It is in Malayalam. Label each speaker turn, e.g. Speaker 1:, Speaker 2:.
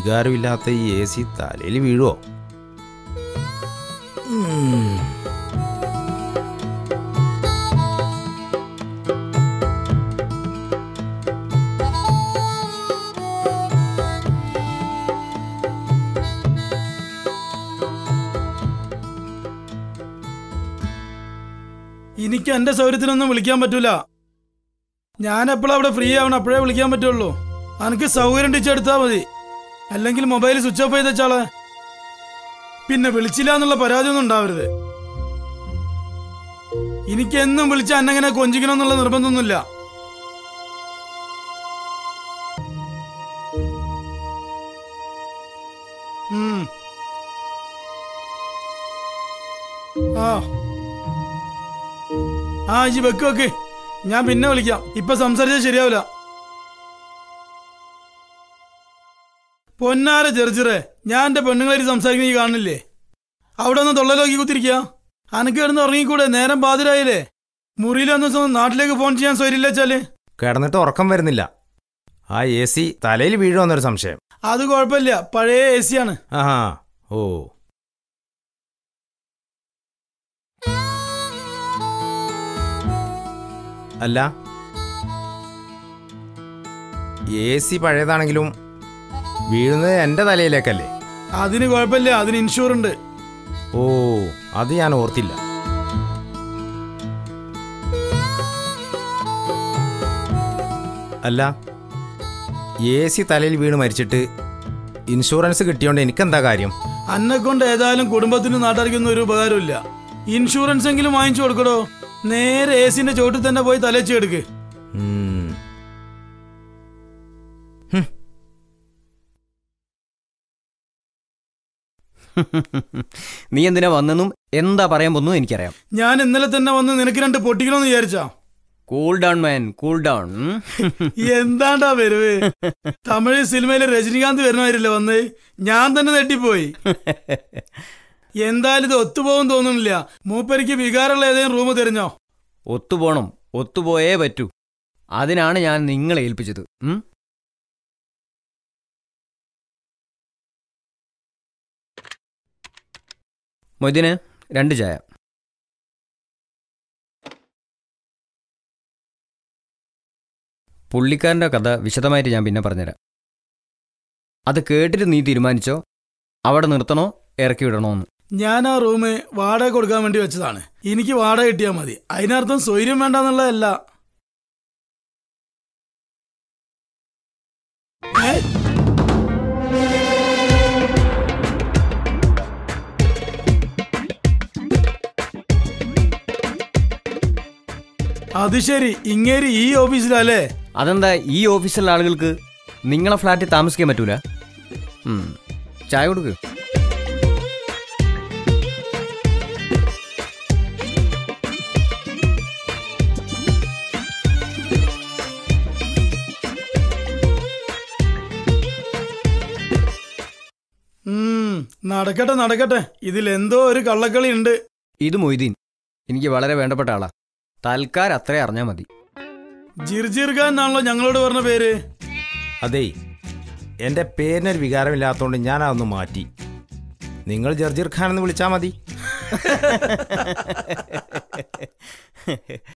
Speaker 1: വികാരമില്ലാത്ത ഈ എ സി തലയിൽ വീഴുവോ ഉം.
Speaker 2: എനിക്ക് എന്റെ സൗകര്യത്തിനൊന്നും വിളിക്കാൻ പറ്റൂല ഞാൻ എപ്പോഴും അവിടെ ഫ്രീ ആവണം അപ്പോഴേ വിളിക്കാൻ പറ്റുള്ളൂ എനിക്ക് സൗകര്യം ടിച്ചെടുത്താ മതി അല്ലെങ്കിൽ മൊബൈൽ സ്വിച്ച് ഓഫ് ചെയ്ത് വെച്ചാളെ പിന്നെ വിളിച്ചില്ല എന്നുള്ള പരാതി ഒന്നും ഉണ്ടാവരുത് എനിക്ക് എന്നും വിളിച്ച അന്നെങ്ങനെ കൊഞ്ചിക്കണമെന്നുള്ള നിർബന്ധമൊന്നുമില്ല ഉം. ആ ആ ഇജി വെക്ക് വെക്ക് ഞാൻ പിന്നെ വിളിക്കാം ഇപ്പൊ സംസാരിച്ചാൽ ശരിയാവില്ല പൊന്നാര ചെറുചിറേ ഞാൻ എന്റെ പെണ്ണുങ്ങളായിട്ട് സംസാരിക്കുന്ന ഈ കാണില്ലേ അവിടെ ഒന്ന് തൊള്ളലോക്കി കുത്തിരിക്കുക അനക്ക് കിടന്ന് ഉറങ്ങിക്കൂടെ നേരം ബാധിരായില്ലേ മുറിയിൽ വന്ന ദിവസം നാട്ടിലേക്ക് ഫോൺ ചെയ്യാൻ സ്വരില്ല വെച്ചാല്
Speaker 1: കിടന്നിട്ട് ഉറക്കം വരുന്നില്ല ആ എ സി തലയിൽ വീഴുമെന്നൊരു സംശയം
Speaker 2: അത് കുഴപ്പമില്ല പഴയ എ സി ആണ്
Speaker 1: ആഹാ ഓ അല്ല എ സി പഴയതാണെങ്കിലും വീഴുന്നത് എൻ്റെ തലയിലേക്കല്ലേ
Speaker 2: അതിന് കുഴപ്പമില്ല അതിന് ഇൻഷൂർ ഉണ്ട്
Speaker 1: ഓ അത് ഞാൻ ഓർത്തില്ല അല്ല എ സി തലയിൽ വീണ് മരിച്ചിട്ട് ഇൻഷുറൻസ് കിട്ടിയോണ്ട് എനിക്കെന്താ കാര്യം
Speaker 2: അന്നെ കൊണ്ട് ഏതായാലും കുടുംബത്തിനും നാട്ടുകാർക്കൊന്നും ഒരു ഉപകാരമില്ല ഇൻഷുറൻസ് എങ്കിലും വാങ്ങിച്ചു കൊടുക്കടോ നേരെ എ സിന്റെ ചോട്ടിൽ തന്നെ പോയി തലച്ച് എടുക്ക്
Speaker 1: ഉം.
Speaker 3: നീ എന്തിനാ വന്നെന്നും എന്താ പറയാൻ പോന്നും എനിക്കറിയാം
Speaker 2: ഞാൻ ഇന്നലെ തന്നെ വന്ന് നിനക്ക് രണ്ട് പൊട്ടിക്കണമെന്ന് വിചാരിച്ചാ
Speaker 3: cool down man cool down
Speaker 2: എന്താണ്ടാ വരുവ് തമിഴ് സിനിമയിലെ രജനികാന്ത് വരുന്നവരില്ല വന്ന് ഞാൻ തന്നെ നെട്ടിപ്പോയി എന്തായാലും ഇത് ഒത്തുപോകും തോന്നുന്നില്ല മൂപ്പരിക്ക് വികാരമുള്ള ഏതെങ്കിലും റൂം തിരഞ്ഞോ
Speaker 3: ഒത്തുപോണം ഒത്തുപോയേ പറ്റൂ അതിനാണ് ഞാൻ നിങ്ങളെ ഏൽപ്പിച്ചത് ഉം? മൊയ്തീന് രണ്ട് ചായ പുള്ളിക്കാരൻ്റെ കഥ വിശദമായിട്ട് ഞാൻ പിന്നെ പറഞ്ഞുതരാം അത് കേട്ടിട്ട് നീ തീരുമാനിച്ചോ അവിടെ നിർത്തണോ ഇറക്കി വിടണോ എന്ന്
Speaker 2: ഞാൻ ആ റൂം വാടക കൊടുക്കാൻ വേണ്ടി വെച്ചതാണ് എനിക്ക് വാടക കിട്ടിയാൽ മതി അതിനർത്ഥം സ്വൈര്യം വേണ്ടെന്നുള്ളതല്ല ഏ? അത് ശരി ഇങ്ങേര് ഈ ഓഫീസിലല്ലേ
Speaker 3: അതെന്താ ഈ ഓഫീസിലുള്ള ആളുകൾക്ക് നിങ്ങളെ ഫ്ലാറ്റിൽ താമസിക്കാൻ പറ്റൂല ഉം. ചായ കൊടുക്ക്
Speaker 2: ഉം നടക്കട്ടെ നടക്കട്ടെ ഇതിൽ എന്തോ ഒരു കള്ളക്കളി ഉണ്ട്
Speaker 3: ഇത് മൊയ്തീൻ എനിക്ക് വളരെ വേണ്ടപ്പെട്ട ആളാ തൽക്കാലം അത്രേ അറിഞ്ഞാൽ മതി
Speaker 2: ജിർജിർ ഖാൻ എന്നാണല്ലോ ഞങ്ങളോട് പറഞ്ഞ പേര്
Speaker 1: അതേ എൻ്റെ പേരിനൊരു വികാരമില്ലാത്തതുകൊണ്ട് ഞാൻ അതൊന്ന് മാറ്റി നിങ്ങൾ ജർജിർ ഖാൻ എന്ന് വിളിച്ചാൽ മതി